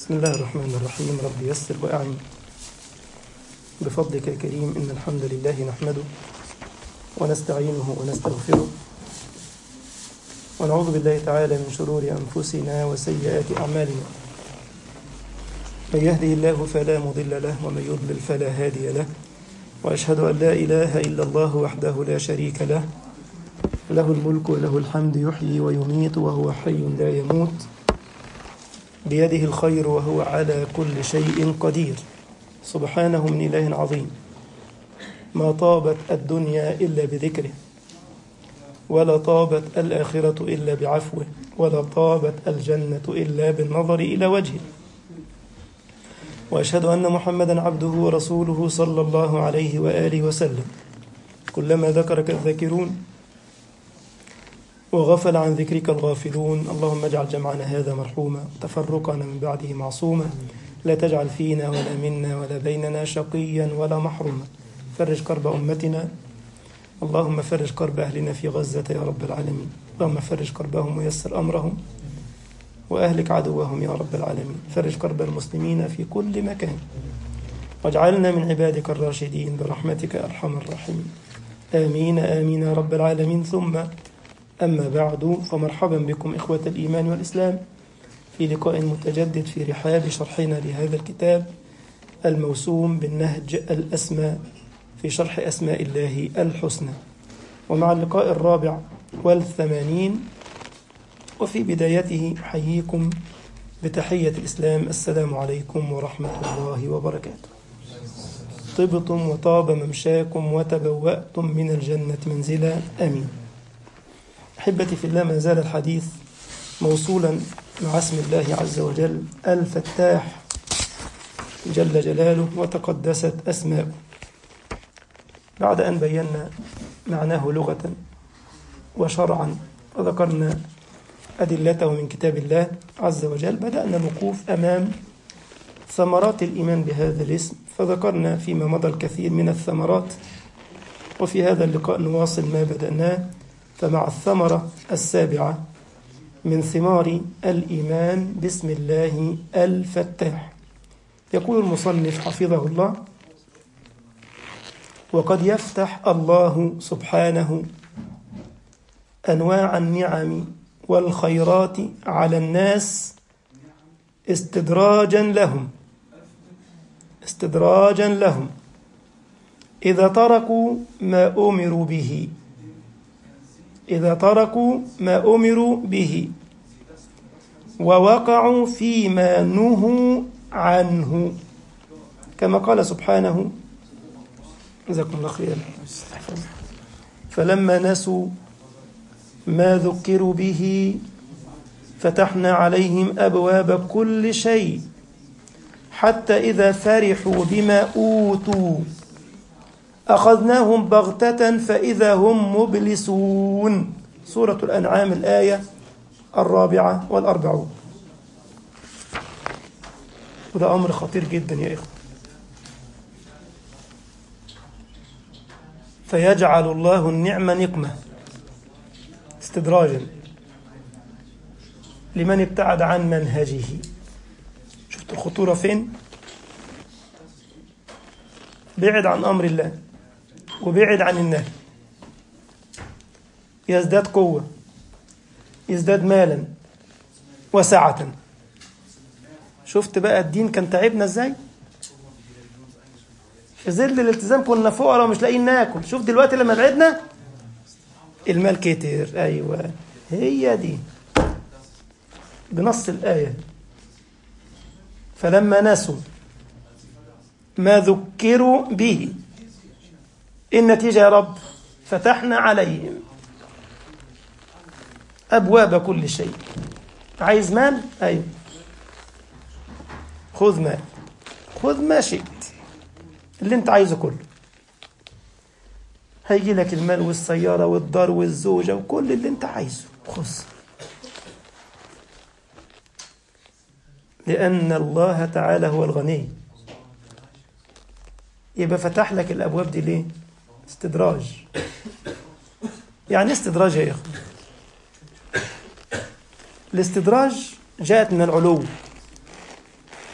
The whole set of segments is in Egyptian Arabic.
بسم الله الرحمن الرحيم رب يسر وأعن بفضلك يا كريم إن الحمد لله نحمده ونستعينه ونستغفره ونعوذ بالله تعالى من شرور أنفسنا وسيئات أعمالنا من يهده الله فلا مضل له ومن يضلل فلا هادي له وأشهد أن لا إله إلا الله وحده لا شريك له له الملك وله الحمد يحيي ويميت وهو حي لا يموت بيده الخير وهو على كل شيء قدير سبحانه من إله عظيم ما طابت الدنيا إلا بذكره ولا طابت الآخرة إلا بعفوه ولا طابت الجنة إلا بالنظر إلى وجهه وأشهد أن محمدا عبده ورسوله صلى الله عليه وآله وسلم كلما ذكرك الذاكرون وغفل عن ذكرك الغافلون اللهم اجعل جمعنا هذا مرحوما تفرقنا من بعده معصوما لا تجعل فينا ولا منا ولا بيننا شقيا ولا محروما فرج كرب أمتنا اللهم فرج كرب أهلنا في غزة يا رب العالمين اللهم فرج كربهم ويسر أمرهم وأهلك عدوهم يا رب العالمين فرج كرب المسلمين في كل مكان واجعلنا من عبادك الراشدين برحمتك أرحم الراحمين آمين آمين يا رب العالمين ثم أما بعد فمرحبا بكم إخوة الإيمان والإسلام في لقاء متجدد في رحاب شرحنا لهذا الكتاب الموسوم بالنهج الأسمى في شرح أسماء الله الحسنى ومع اللقاء الرابع والثمانين وفي بدايته أحييكم بتحية الإسلام السلام عليكم ورحمة الله وبركاته طبتم وطاب ممشاكم وتبوأتم من الجنة منزلا آمين أحبتي في الله ما زال الحديث موصولا مع اسم الله عز وجل الفتاح جل جلاله وتقدست أسماؤه بعد أن بينا معناه لغة وشرعا وذكرنا أدلته من كتاب الله عز وجل بدأنا الوقوف أمام ثمرات الإيمان بهذا الاسم فذكرنا فيما مضى الكثير من الثمرات وفي هذا اللقاء نواصل ما بدأناه فمع الثمرة السابعة من ثمار الإيمان بسم الله الفتاح يقول المصنف حفظه الله وقد يفتح الله سبحانه أنواع النعم والخيرات على الناس استدراجا لهم استدراجا لهم إذا تركوا ما أمروا به إذا تركوا ما أمروا به ووقعوا فيما نهوا عنه كما قال سبحانه جزاكم الله خيرا فلما نسوا ما ذكروا به فتحنا عليهم أبواب كل شيء حتى إذا فرحوا بما أوتوا أخذناهم بغتة فإذا هم مبلسون سورة الأنعام الآية الرابعة والأربعون وده أمر خطير جدا يا إخوة فيجعل الله النعمة نقمة استدراجا لمن ابتعد عن منهجه شفت الخطورة فين بعد عن أمر الله وبعد عن النهي يزداد قوة يزداد مالا وسعة شفت بقى الدين كان تعبنا ازاي في ظل الالتزام كنا فقراء ومش لاقيين ناكل شوف دلوقتي لما بعدنا المال كتر ايوه هي دي بنص الآية فلما نسوا ما ذكروا به النتيجة يا رب فتحنا عليهم أبواب كل شيء عايز مال أيوه خذ مال خذ ما شئت اللي انت عايزه كله هيجي لك المال والسيارة والدار والزوجة وكل اللي انت عايزه خذ لأن الله تعالى هو الغني يبقى فتح لك الأبواب دي ليه استدراج يعني استدراج يا إخوة الاستدراج جاءت من العلو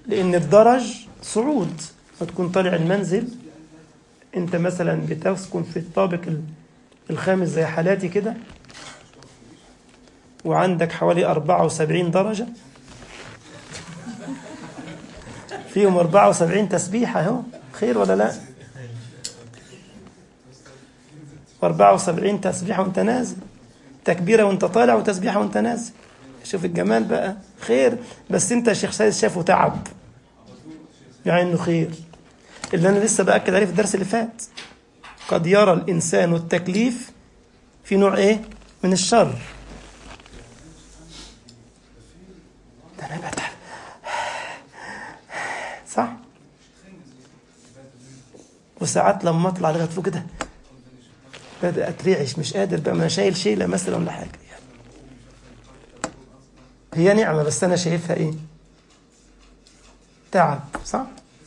لأن الدرج صعود فتكون طالع المنزل أنت مثلا بتسكن في الطابق الخامس زي حالاتي كده وعندك حوالي 74 درجة فيهم 74 تسبيحة اهو خير ولا لا 74 تسبيحة وانت نازل تكبيرة وانت طالع وتسبيحة وانت نازل شوف الجمال بقى خير بس انت يا شيخ سيد شافه تعب يعني انه خير اللي انا لسه باكد عليه في الدرس اللي فات قد يرى الانسان التكليف في نوع ايه من الشر ده انا بتعب صح وساعات لما اطلع لغايه فوق كده بدأ اترعش مش قادر بقى ما انا شايل شيله مثلا ولا حاجه هي نعمه بس انا شايفها ايه تعب صح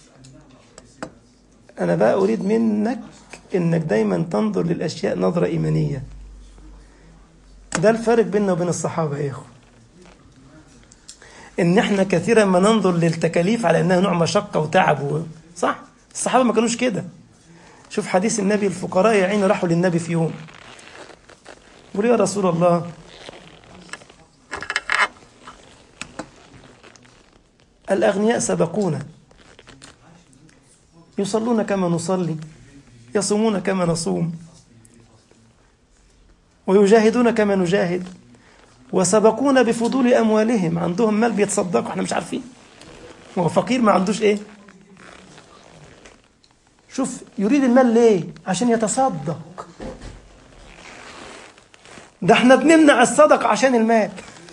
انا بقى اريد منك انك دايما تنظر للاشياء نظره ايمانيه ده الفرق بيننا وبين الصحابه يا اخو ان احنا كثيرا ما ننظر للتكاليف على انها نوع مشقه وتعب و... صح الصحابه ما كانوش كده شوف حديث النبي الفقراء يا عيني راحوا للنبي في يوم قالوا يا رسول الله الأغنياء سبقونا يصلون كما نصلي يصومون كما نصوم ويجاهدون كما نجاهد وسبقونا بفضول أموالهم عندهم مال بيتصدقوا احنا مش عارفين هو فقير ما عندوش ايه شوف يريد المال ليه عشان يتصدق ده احنا بنمنع الصدقة عشان المال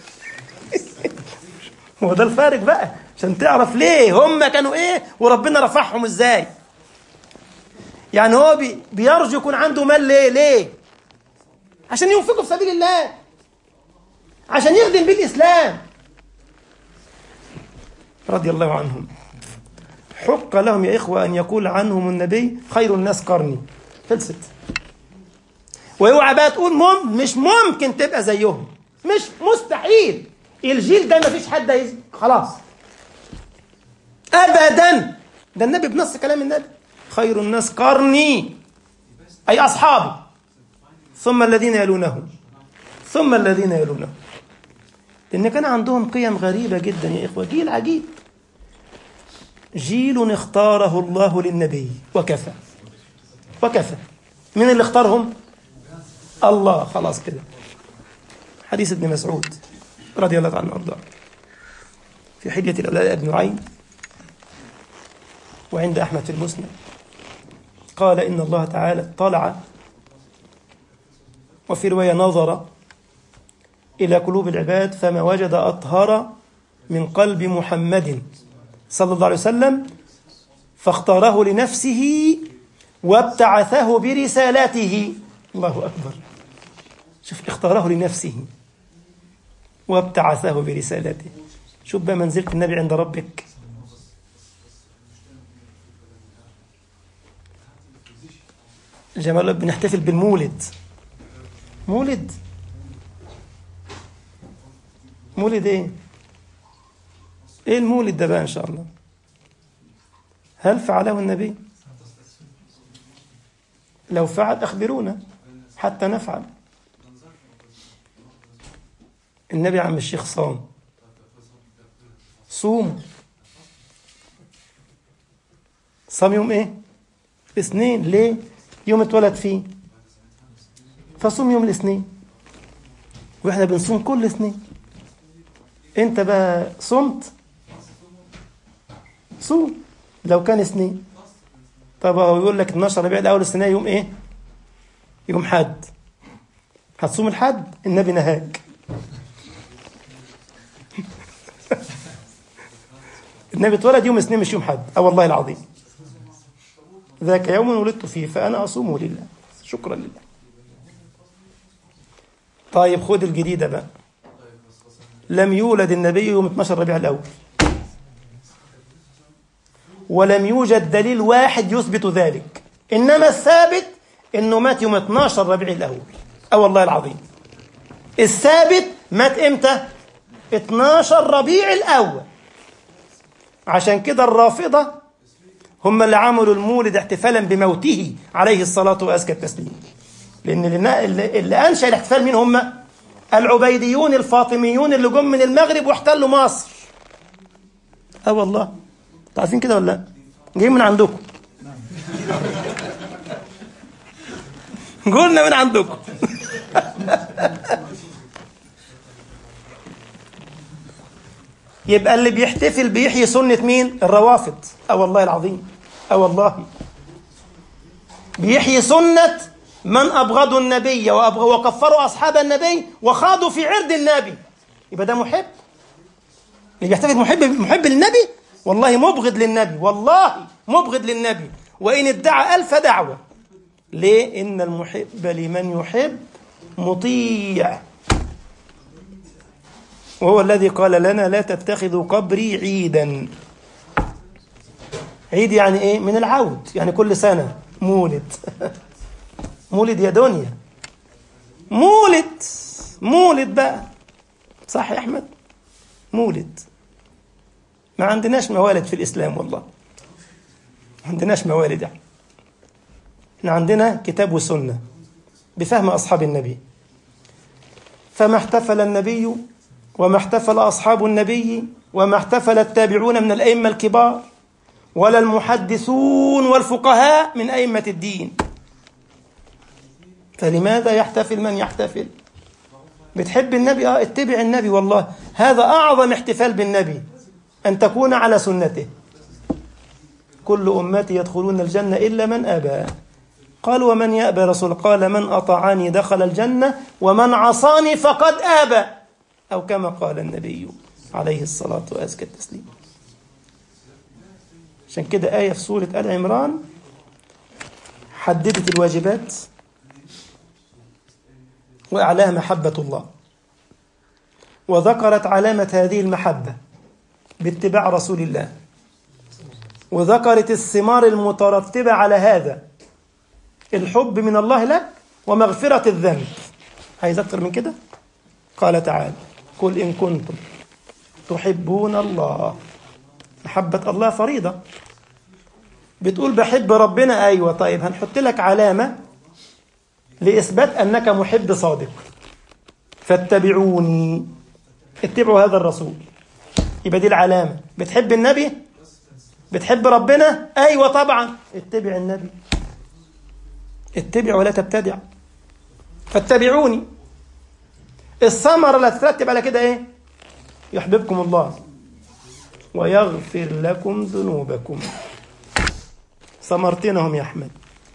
هو ده الفارق بقى عشان تعرف ليه هم كانوا ايه وربنا رفعهم ازاي يعني هو بي بيرجو يكون عنده مال ليه ليه عشان ينفقه في سبيل الله عشان يخدم بيه الاسلام رضي الله عنهم حق لهم يا إخوة أن يقول عنهم النبي خير الناس قرني خلصت واوعى بقى تقول مم مش ممكن تبقى زيهم مش مستحيل الجيل ده مفيش حد هيز... خلاص ابدا ده النبي بنص كلام النبي خير الناس قرني اي اصحابي ثم الذين يلونهم ثم الذين يلونهم لان كان عندهم قيم غريبه جدا يا اخوه جيل عجيب جيل اختاره الله للنبي وكفى وكفى من اللي اختارهم الله خلاص كده حديث ابن مسعود رضي الله عنه وارضاه في حلية الأولاد ابن نعيم وعند أحمد في المسند قال إن الله تعالى طلع وفي رواية نظر إلى قلوب العباد فما وجد أطهر من قلب محمد صلى الله عليه وسلم فاختاره لنفسه وابتعثه برسالته الله أكبر شوف اختاره لنفسه وابتعثه برسالته شوف بقى منزلة النبي عند ربك جمال بنحتفل بالمولد مولد مولد ايه ايه المولد ده بقى ان شاء الله هل فعله النبي لو فعل اخبرونا حتى نفعل النبي عم الشيخ صام صوم صام يوم ايه اثنين ليه يوم اتولد فيه فصوم يوم الاثنين واحنا بنصوم كل اثنين انت بقى صمت صوم لو كان اثنين طب هو يقول لك 12 ربيع الاول السنه يوم ايه يوم حد هتصوم الحد النبي نهاك النبي اتولد يوم اثنين مش يوم حد اه والله العظيم ذاك يوم ولدت فيه فانا اصومه لله شكرا لله طيب خد الجديده بقى لم يولد النبي يوم 12 ربيع الاول ولم يوجد دليل واحد يثبت ذلك انما الثابت انه مات يوم 12 ربيع الاول اه والله العظيم الثابت مات امتى 12 ربيع الاول عشان كده الرافضة هم اللي عملوا المولد احتفالا بموته عليه الصلاة وأزكى التسليم لأن اللي, اللي أنشأ الاحتفال مين هم العبيديون الفاطميون اللي جم من المغرب واحتلوا مصر اه والله عارفين كده ولا لا جايين من عندكم قلنا من عندكم يبقى اللي بيحتفل بيحيي سنة مين الروافض اه والله العظيم اه والله بيحيي سنة من أبغضوا النبي وكفروا أصحاب النبي وخاضوا في عرض النبي يبقى ده محب اللي بيحتفل محب محب للنبي والله مبغض للنبي والله مبغض للنبي وإن ادعى ألف دعوة ليه؟ إن المحب لمن يحب مطيع وهو الذي قال لنا لا تتخذوا قبري عيدا عيد يعني ايه من العود يعني كل سنة مولد مولد يا دنيا مولد مولد بقى صح يا احمد مولد ما عندناش موالد في الاسلام والله ما عندناش موالد يعني احنا عندنا كتاب وسنه بفهم اصحاب النبي فما احتفل النبي وما احتفل اصحاب النبي وما احتفل التابعون من الائمه الكبار ولا المحدثون والفقهاء من ائمه الدين فلماذا يحتفل من يحتفل بتحب النبي اه اتبع النبي والله هذا اعظم احتفال بالنبي ان تكون على سنته كل امتي يدخلون الجنه الا من ابى قال ومن يأبى رسول قال من أطاعني دخل الجنة ومن عصاني فقد آبى أو كما قال النبي عليه الصلاة وأزكى التسليم عشان كده آية في سورة آل عمران حددت الواجبات وأعلاها محبة الله وذكرت علامة هذه المحبة باتباع رسول الله وذكرت الثمار المترتبة على هذا الحب من الله لك ومغفرة الذنب عايز أكتر من كده قال تعالى قل إن كنتم تحبون الله محبة الله فريضة بتقول بحب ربنا أيوة طيب هنحط لك علامة لإثبات أنك محب صادق فاتبعوني اتبعوا هذا الرسول يبقى دي العلامة بتحب النبي بتحب ربنا أيوة طبعا اتبع النبي اتبع ولا تبتدع فاتبعوني الثمرة اللي تترتب على كده ايه يحببكم الله ويغفر لكم ذنوبكم ثمرتين يا احمد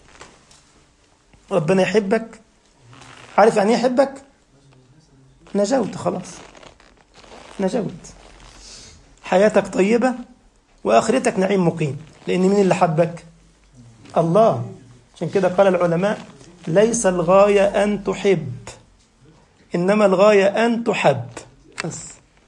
ربنا يحبك عارف يعني ايه يحبك نجوت خلاص نجوت حياتك طيبة وآخرتك نعيم مقيم لأن مين اللي حبك الله عشان كده قال العلماء ليس الغاية أن تحب إنما الغاية أن تحب بس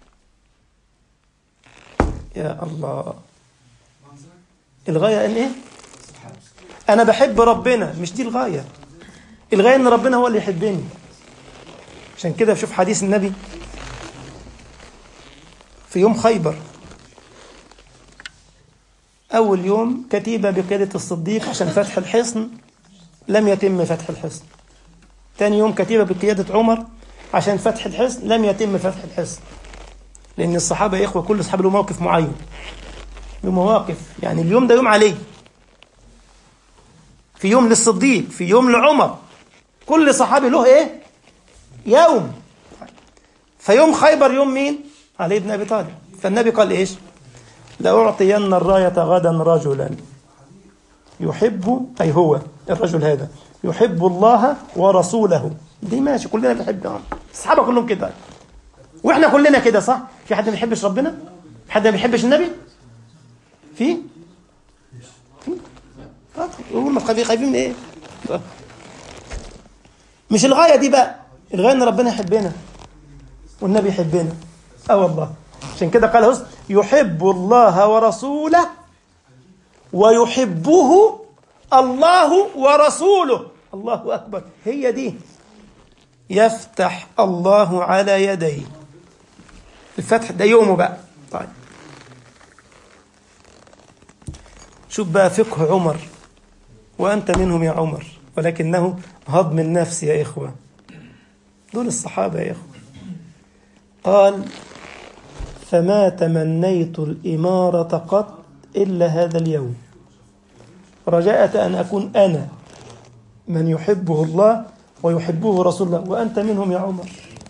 يا الله الغاية أن إيه أنا بحب ربنا مش دي الغاية الغاية أن ربنا هو اللي يحبني عشان كده بشوف حديث النبي في يوم خيبر أول يوم كتيبة بقيادة الصديق عشان فتح الحصن لم يتم فتح الحصن ثاني يوم كتيبة بقيادة عمر عشان فتح الحصن لم يتم فتح الحصن لأن الصحابة يا إخوة كل صحابة له موقف معين له مواقف يعني اليوم ده يوم علي في يوم للصديق في يوم لعمر كل صحابي له إيه يوم فيوم خيبر يوم مين علي بن أبي طالب فالنبي قال إيش لأعطين الراية غدا رجلا يحب أي هو الرجل هذا يحب الله ورسوله دي ماشي كلنا بنحب الصحابة كلهم كده واحنا كلنا كده صح في حد ما بيحبش ربنا في حد ما بيحبش النبي في في هم خايفين من ايه مش الغاية دي بقى الغاية ان ربنا يحبنا والنبي يحبنا اه والله عشان كده قال حسن يحب الله ورسوله ويحبه الله ورسوله الله أكبر هي دي يفتح الله على يديه الفتح ده يومه بقى طيب شوف بقى فقه عمر وأنت منهم يا عمر ولكنه هضم النفس يا إخوة دول الصحابة يا إخوة قال فما تمنيت الإمارة قط إلا هذا اليوم رجاءة أن أكون أنا من يحبه الله ويحبه رسول الله وأنت منهم يا عمر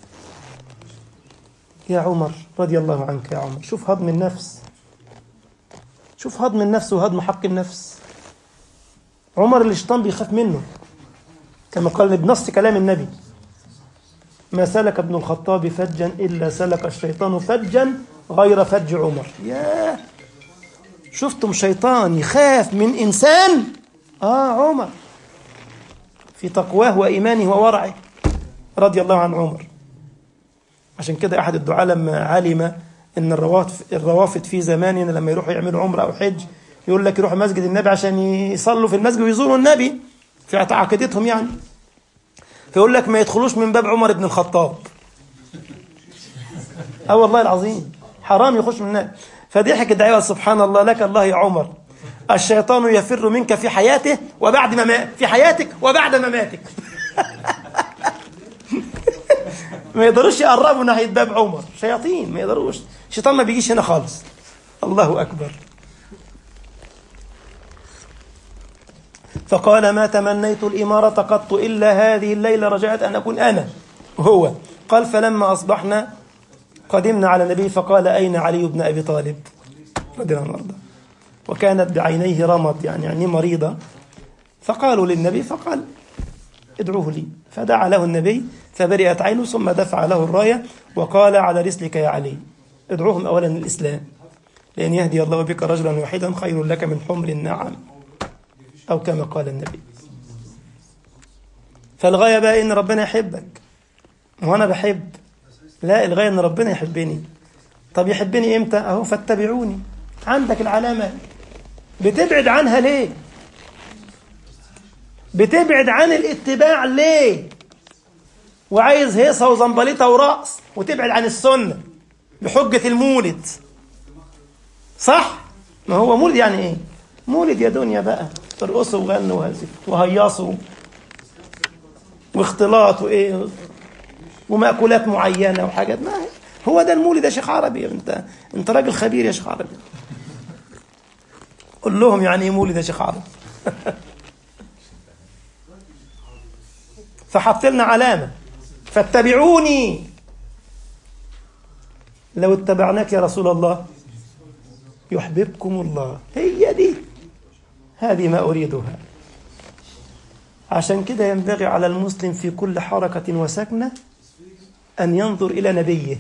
يا عمر رضي الله عنك يا عمر شوف هضم النفس شوف هضم النفس وهضم حق النفس عمر الشيطان بيخاف منه كما قال بنص كلام النبي ما سلك ابن الخطاب فجا إلا سلك الشيطان فجا غير فج عمر ياه شفتم شيطان يخاف من إنسان آه عمر في تقواه وإيمانه وورعه رضي الله عن عمر عشان كده أحد الدعاة لما علم أن الروافد, الروافد في زماننا لما يروحوا يعملوا عمرة أو حج يقول لك يروحوا مسجد النبي عشان يصلوا في المسجد ويزوروا النبي في عقيدتهم يعني فيقول لك ما يدخلوش من باب عمر بن الخطاب اه والله العظيم حرام يخش من النبي فضحك الدعوة سبحان الله لك الله يا عمر الشيطان يفر منك في حياته وبعد ما مات في حياتك وبعد مماتك ما يقدروش يقربوا ناحية باب عمر شياطين ما يقدروش الشيطان ما بيجيش هنا خالص الله أكبر فقال ما تمنيت الإمارة قط إلا هذه الليلة رجعت أن أكون أنا هو قال فلما أصبحنا قدمنا على النبي فقال أين علي بن أبي طالب رضي الله عنه وكانت بعينيه رمض يعني يعني مريضة فقالوا للنبي فقال ادعوه لي فدعا له النبي فبرئت عينه ثم دفع له الراية وقال على رسلك يا علي ادعوهم أولا الإسلام لأن يهدي الله بك رجلا واحدا خير لك من حمر النعم أو كما قال النبي فالغاية بقى إن ربنا يحبك وأنا بحب لا الغاية إن ربنا يحبني طب يحبني إمتى أهو فاتبعوني عندك العلامة بتبعد عنها ليه بتبعد عن الاتباع ليه وعايز هيصة وزنبليطة ورقص وتبعد عن السنة بحجة المولد صح ما هو مولد يعني ايه مولد يا دنيا بقى ترقصوا وغنوا وهيصوا واختلاط وايه ومأكولات معينة وحاجات ما هو ده المولد يا شيخ عربي انت انت راجل خبير يا شيخ عربي قول لهم يعني ايه مولد يا شيخ عربي فحط لنا علامة فاتبعوني لو اتبعناك يا رسول الله يحببكم الله هي دي هذه ما أريدها عشان كده ينبغي على المسلم في كل حركة وسكنة أن ينظر إلى نبيه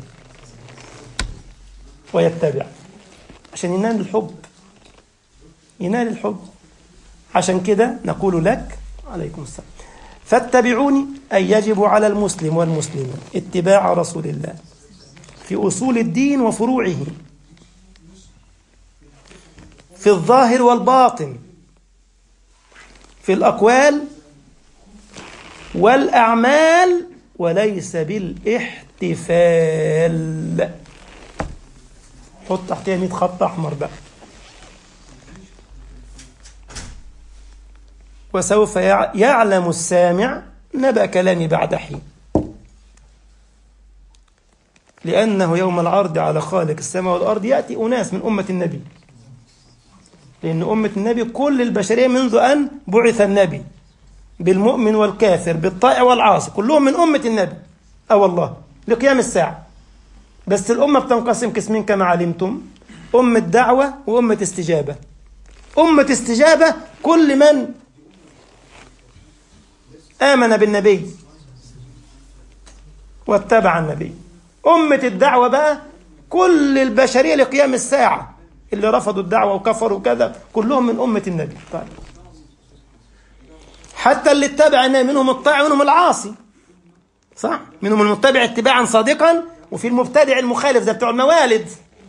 ويتبع عشان ينال الحب ينال الحب عشان كده نقول لك عليكم السلام فاتبعوني أي يجب على المسلم والمسلمة اتباع رسول الله في أصول الدين وفروعه في الظاهر والباطن في الأقوال والأعمال وليس بالاحتفال حط تحتها 100 خط أحمر بقى وسوف يعلم السامع نبأ كلامي بعد حين لأنه يوم العرض على خالق السماء والأرض يأتي أناس من أمة النبي لأن أمة النبي كل البشرية منذ أن بعث النبي بالمؤمن والكافر بالطائع والعاصي كلهم من أمة النبي أه والله لقيام الساعة بس الأمة بتنقسم قسمين كما علمتم أمة دعوة وأمة استجابة أمة استجابة كل من آمن بالنبي واتبع النبي أمة الدعوة بقى كل البشرية لقيام الساعة اللي رفضوا الدعوة وكفروا كذا كلهم من أمة النبي طيب. حتى اللي اتبع منهم الطاعة منهم العاصي صح منهم المتبع اتباعا صادقا وفي المبتدع المخالف زي بتوع الموالد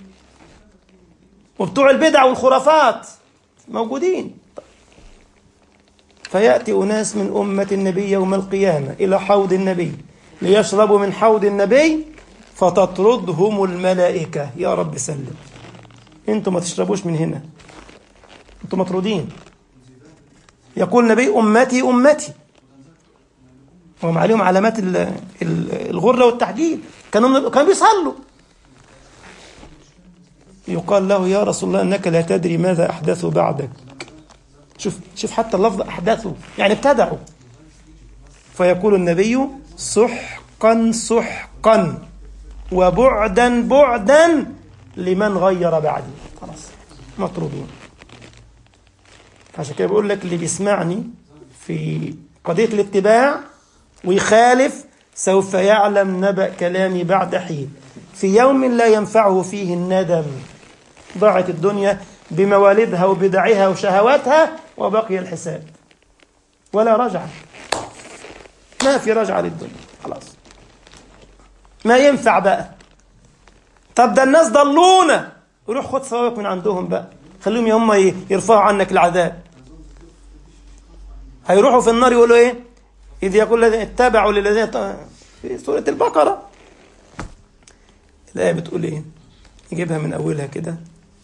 وبتوع البدع والخرافات موجودين فيأتي أناس من أمة النبي يوم القيامة إلى حوض النبي ليشربوا من حوض النبي فتطردهم الملائكة يا رب سلم انتوا ما تشربوش من هنا انتم مطرودين يقول النبي أمتي أمتي وهم عليهم علامات ال- ال- الغرة والتحديد كانوا كانوا بيصلوا يقال له يا رسول الله انك لا تدري ماذا احدثوا بعدك شوف شوف حتى اللفظ احدثوا يعني ابتدعوا فيقول النبي سحقا سحقا وبعدا بعدا لمن غير بعدي خلاص مطرودون عشان كده بقول لك اللي بيسمعني في قضية الاتباع ويخالف سوف يعلم نبأ كلامي بعد حين في يوم لا ينفعه فيه الندم ضاعت الدنيا بموالدها وبدعها وشهواتها وبقي الحساب ولا رجعة ما في رجعة للدنيا خلاص ما ينفع بقى طب ده الناس ضلونا روح خد ثوابك من عندهم بقى خليهم هم يرفعوا عنك العذاب هيروحوا في النار يقولوا ايه إذ يقول الذين اتبعوا للذين ط- في سورة البقرة الآية بتقول ايه نجيبها من أولها كده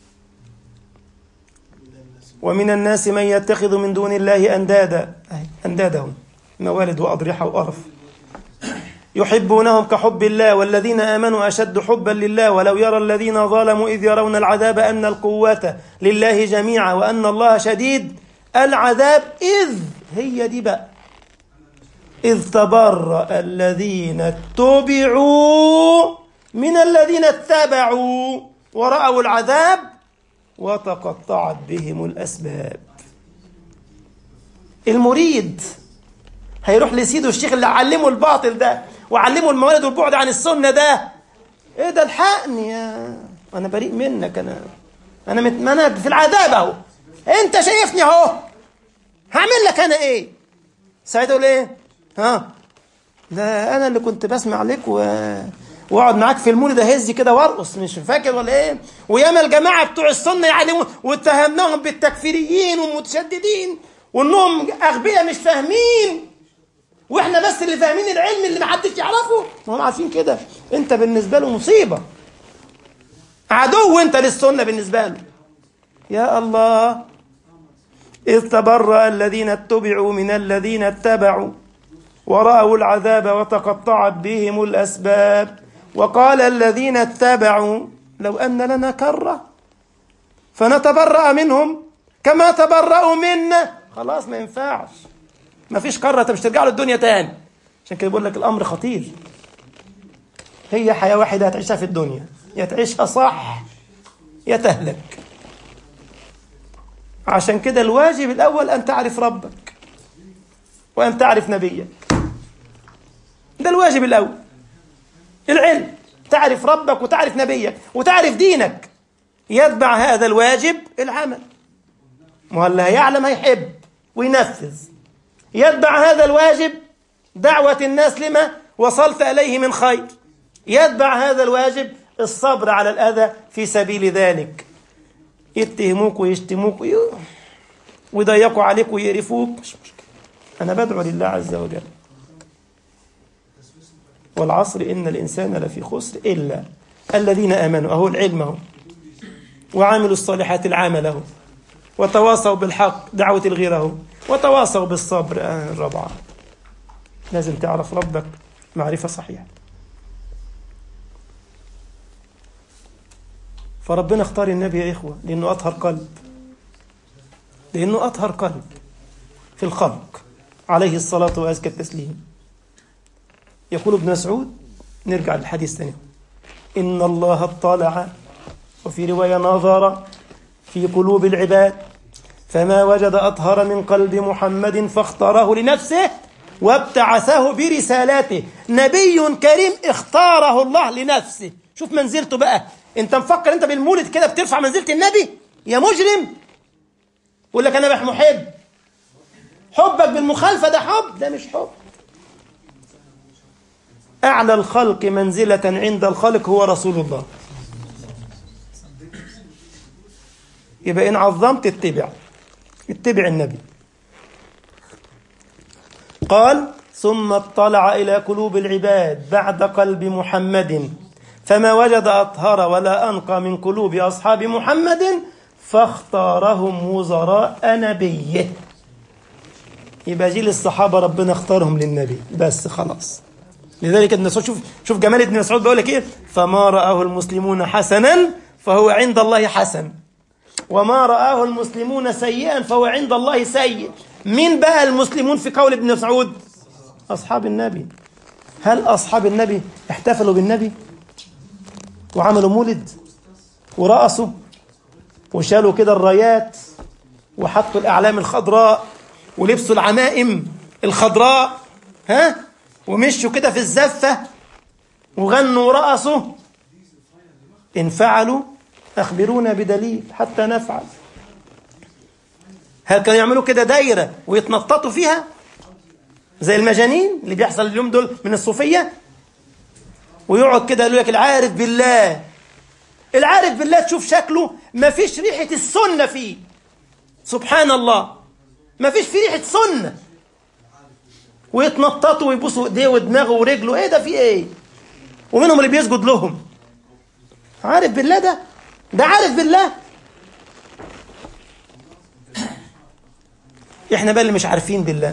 ومن الناس من يتخذ من دون الله أندادا أهي، أندادهم موالد وأضرحة وقرف يحبونهم كحب الله والذين آمنوا أشد حبا لله ولو يرى الذين ظلموا إذ يرون العذاب أن القوة لله جميعا وأن الله شديد العذاب إذ هي دي بقى إذ تبرأ الذين اتبعوا من الذين اتبعوا ورأوا العذاب وتقطعت بهم الأسباب المريد هيروح لسيده الشيخ اللي علمه الباطل ده وعلمه الموالد والبعد عن السنة ده ايه ده الحقني يا انا بريء منك انا انا مت... ما انا في العذاب اهو انت شايفني اهو هعمل لك انا ايه سعيد يقول ايه ها ده انا اللي كنت بسمع لك و... واقعد معاك في المولد اهز كده وارقص مش فاكر ولا ايه وياما الجماعه بتوع السنه يعلموا واتهمناهم بالتكفيريين والمتشددين وانهم اغبياء مش فاهمين واحنا بس اللي فاهمين العلم اللي محدش يعرفه هم عارفين كده انت بالنسبه له مصيبه عدو انت للسنه بالنسبه له يا الله إذ تبرأ الذين اتبعوا من الذين اتبعوا ورأوا العذاب وتقطعت بهم الأسباب وقال الذين اتبعوا لو أن لنا كرة فنتبرأ منهم كما تبرأوا منا خلاص ما ينفعش ما فيش كرة انت مش ترجع له الدنيا تاني عشان كده بقول لك الأمر خطير هي حياة واحدة هتعيشها في الدنيا يا تعيشها صح يا تهلك عشان كده الواجب الأول أن تعرف ربك وأن تعرف نبيك ده الواجب الأول العلم تعرف ربك وتعرف نبيك وتعرف دينك يتبع هذا الواجب العمل ما اللي هيعلم هيحب وينفذ يتبع هذا الواجب دعوة الناس لما وصلت إليه من خير يتبع هذا الواجب الصبر على الأذى في سبيل ذلك يتهموك ويشتموك وي- ويضيقوا عليك ويقرفوك مش مشكلة أنا بدعو لله عز وجل والعصر إن الإنسان لفي خسر إلا الذين آمنوا أهو العلم أهو وعملوا الصالحات العمل أهو وتواصوا بالحق دعوة الغير أهو وتواصوا بالصبر آه الرابعة لازم تعرف ربك معرفة صحيحة فربنا اختار النبي يا إخوة لأنه أطهر قلب لأنه أطهر قلب في الخلق عليه الصلاة وأزكى التسليم يقول ابن مسعود نرجع للحديث ثاني إن الله اطلع وفي رواية نظر في قلوب العباد فما وجد أطهر من قلب محمد فاختاره لنفسه وابتعثه برسالاته نبي كريم اختاره الله لنفسه شوف منزلته بقى انت مفكر انت بالمولد كده بترفع منزلة النبي يا مجرم يقول لك انا بح محب حبك بالمخالفة ده حب ده مش حب أعلى الخلق منزلة عند الخلق هو رسول الله يبقى إن عظمت اتبع اتبع النبي قال ثم اطلع إلى قلوب العباد بعد قلب محمد فما وجد أطهر ولا أنقى من قلوب أصحاب محمد فاختارهم وزراء نبيه يبقى جيل الصحابة ربنا اختارهم للنبي بس خلاص لذلك ابن مسعود شوف شوف جمال ابن مسعود بيقول لك ايه فما رآه المسلمون حسنا فهو عند الله حسن وما رآه المسلمون سيئا فهو عند الله سيء مين بقى المسلمون في قول ابن مسعود أصحاب النبي هل أصحاب النبي احتفلوا بالنبي وعملوا مولد ورقصوا وشالوا كده الرايات وحطوا الأعلام الخضراء ولبسوا العمائم الخضراء ها ومشوا كده في الزفة وغنوا ورقصوا إن فعلوا أخبرونا بدليل حتى نفعل هل كانوا يعملوا كده دايرة ويتنططوا فيها زي المجانين اللي بيحصل اليوم دول من الصوفية ويقعد كده يقول لك العارف بالله العارف بالله تشوف شكله ما فيش ريحة السنة فيه سبحان الله ما فيش فيه ريحة سنة ويتنططوا ويبوسوا ايديه ودماغه ورجله ايه ده في ايه ومنهم اللي بيسجد لهم عارف بالله ده ده عارف بالله احنا بقى اللي مش عارفين بالله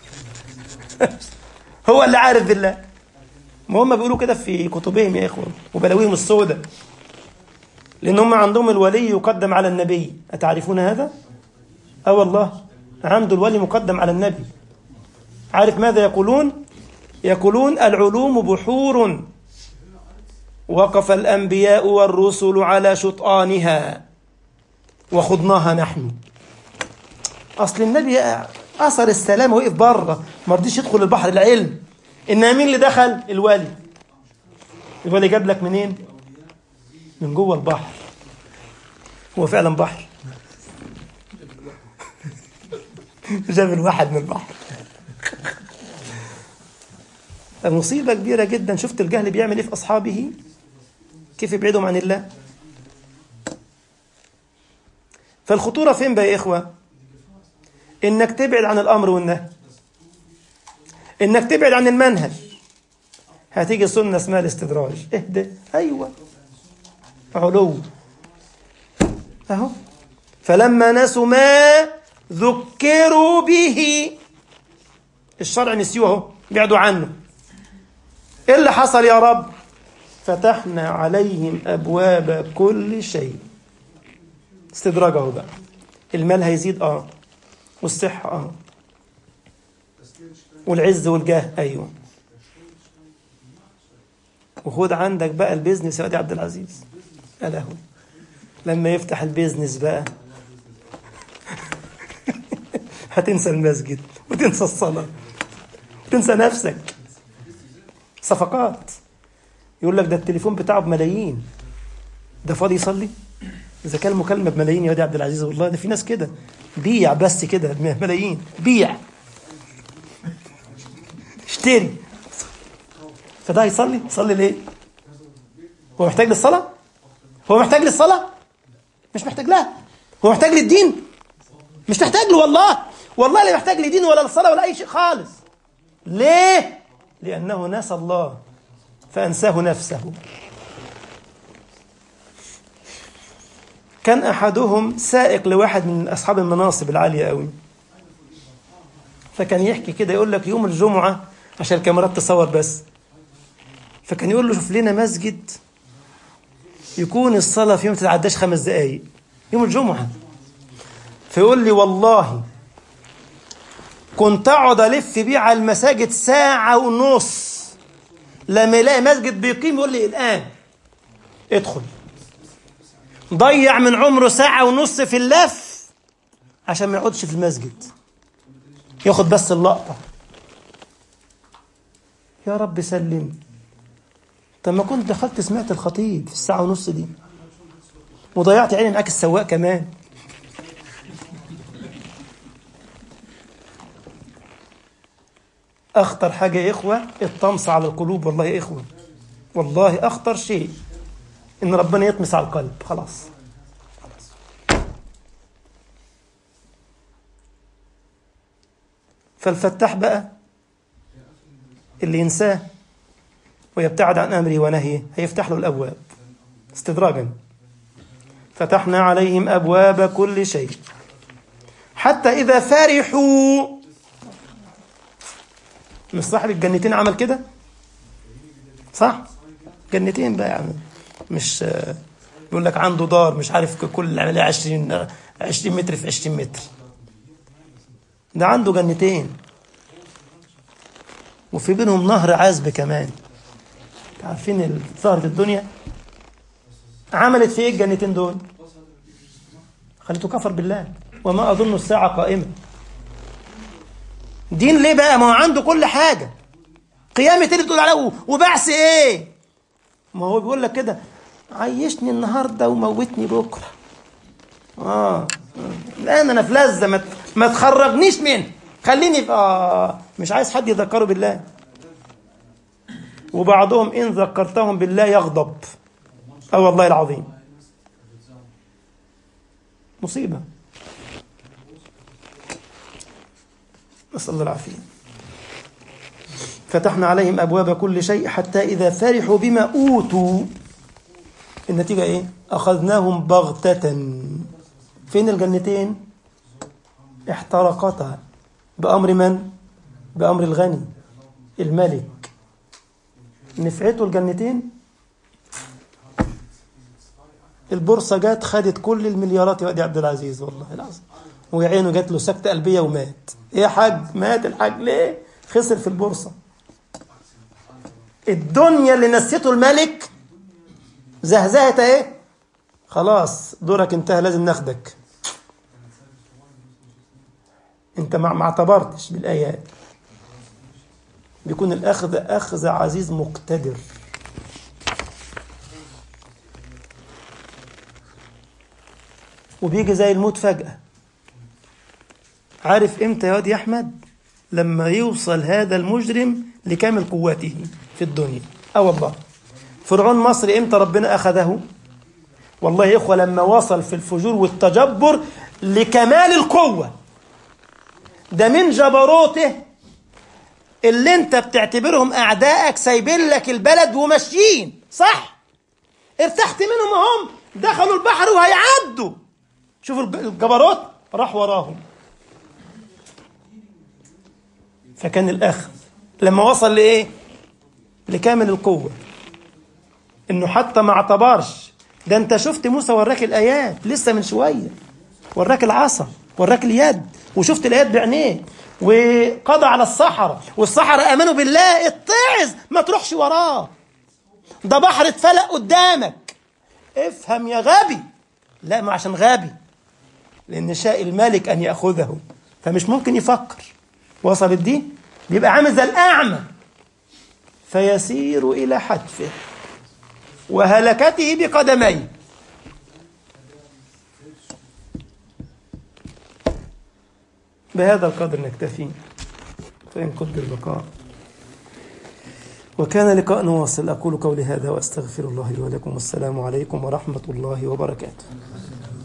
هو اللي عارف بالله ما هم بيقولوا كده في كتبهم يا اخوان وبلاويهم السوداء لان هم عندهم الولي يقدم على النبي اتعرفون هذا اه والله عنده الولي مقدم على النبي عارف ماذا يقولون يقولون العلوم بحور وقف الأنبياء والرسل على شطآنها وخضناها نحن أصل النبي أثر السلام وقف بره ما رضيش يدخل البحر العلم إنما مين اللي دخل الوالي الوالي جاب لك منين من جوه البحر هو فعلا بحر جاب الواحد من البحر مصيبة كبيرة جدا شفت الجهل بيعمل ايه في أصحابه كيف يبعدهم عن الله فالخطورة فين بقى يا إخوة إنك تبعد عن الأمر والنهي إنك تبعد عن المنهج هتيجي سنة اسمها الاستدراج اهدى أيوة علو أهو فلما نسوا ما ذكروا به الشرع نسيوه اهو بعدوا عنه ايه اللي حصل يا رب فتحنا عليهم ابواب كل شيء استدراج اهو بقى المال هيزيد اه والصحه اه والعز والجاه ايوه وخد عندك بقى البيزنس يا وادي عبد العزيز يا لهوي لما يفتح البيزنس بقى هتنسى المسجد وتنسى الصلاة وتنسى نفسك صفقات يقول لك ده التليفون بتاعه بملايين ده فاضي يصلي إذا كان مكالمة بملايين يا وادي عبد العزيز والله ده في ناس كده بيع بس كده ملايين بيع اشتري فده هيصلي يصلي ليه هو محتاج للصلاة هو محتاج للصلاة مش محتاج لها هو محتاج للدين مش محتاج له والله والله لا محتاج لدين ولا للصلاة ولا أي شيء خالص ليه لأنه نسى الله فأنساه نفسه كان أحدهم سائق لواحد من أصحاب المناصب العالية قوي فكان يحكي كده يقول لك يوم الجمعة عشان الكاميرات تصور بس فكان يقول له شوف لنا مسجد يكون الصلاة فيه ما تتعداش خمس دقايق يوم الجمعة فيقول لي والله كنت اقعد الف بيه على المساجد ساعة ونص لما يلاقي مسجد بيقيم يقول لي الآن ادخل ضيع من عمره ساعة ونص في اللف عشان ما يقعدش في المسجد ياخد بس اللقطة يا رب سلم طب ما كنت دخلت سمعت الخطيب في الساعة ونص دي وضيعت عيني معاك السواق كمان أخطر حاجة يا إخوة الطمس على القلوب والله يا إخوة والله أخطر شيء إن ربنا يطمس على القلب خلاص خلاص فالفتاح بقى اللي ينساه ويبتعد عن أمره ونهيه هيفتح له الأبواب استدراجا فتحنا عليهم أبواب كل شيء حتى إذا فرحوا مش صاحب الجنتين عمل كده صح جنتين بقى يعني مش يقول لك عنده دار مش عارف كل عملية 20 20 متر في 20 متر ده عنده جنتين وفي بينهم نهر عذب كمان عارفين ظهرت الدنيا عملت في ايه الجنتين دول خليته كفر بالله وما اظن الساعه قائمه دين ليه بقى ما هو عنده كل حاجه قيامة اللي بتقول عليه وبعث ايه ما هو بيقول لك كده عيشني النهارده وموتني بكره اه الان انا في لذه ما ما تخرجنيش منه خليني في اه مش عايز حد يذكره بالله وبعضهم ان ذكرتهم بالله يغضب اه والله العظيم مصيبه نسال الله العافيه فتحنا عليهم ابواب كل شيء حتى اذا فرحوا بما اوتوا النتيجه ايه اخذناهم بغته فين الجنتين احترقتا بامر من بامر الغني الملك نفعته الجنتين البورصه جت خدت كل المليارات يا وادي عبد العزيز والله العظيم وعينه جات له سكته قلبيه ومات ايه يا حاج مات الحاج ليه خسر في البورصه الدنيا اللي نسيته الملك زهزهت ايه خلاص دورك انتهى لازم ناخدك انت ما اعتبرتش بالايات بيكون الاخذ اخذ عزيز مقتدر وبيجي زي الموت فجأة عارف امتى يا واد يا احمد لما يوصل هذا المجرم لكامل قوته في الدنيا اه والله فرعون مصر امتى ربنا اخذه والله يا اخوه لما وصل في الفجور والتجبر لكمال القوه ده من جبروته اللي انت بتعتبرهم اعدائك سايبين لك البلد وماشيين صح ارتحت منهم هم دخلوا البحر وهيعدوا شوفوا الجبروت راح وراهم فكان الاخذ لما وصل لايه لكامل القوه انه حتى ما اعتبرش ده انت شفت موسى وراك الايات لسه من شويه وراك العصا وراك اليد وشفت الايات بعينيه وقضى على الصحراء والصحراء امنوا بالله اتعظ ما تروحش وراه ده بحر اتفلق قدامك افهم يا غبي لا ما عشان غبي لان شاء الملك ان ياخذه فمش ممكن يفكر وصلت دي بيبقى عامل زي الاعمى فيسير الى حتفه وهلكته بقدميه بهذا القدر نكتفي فإن قدر البقاء وكان لقاء واصل أقول قولي هذا وأستغفر الله لي ولكم والسلام عليكم ورحمة الله وبركاته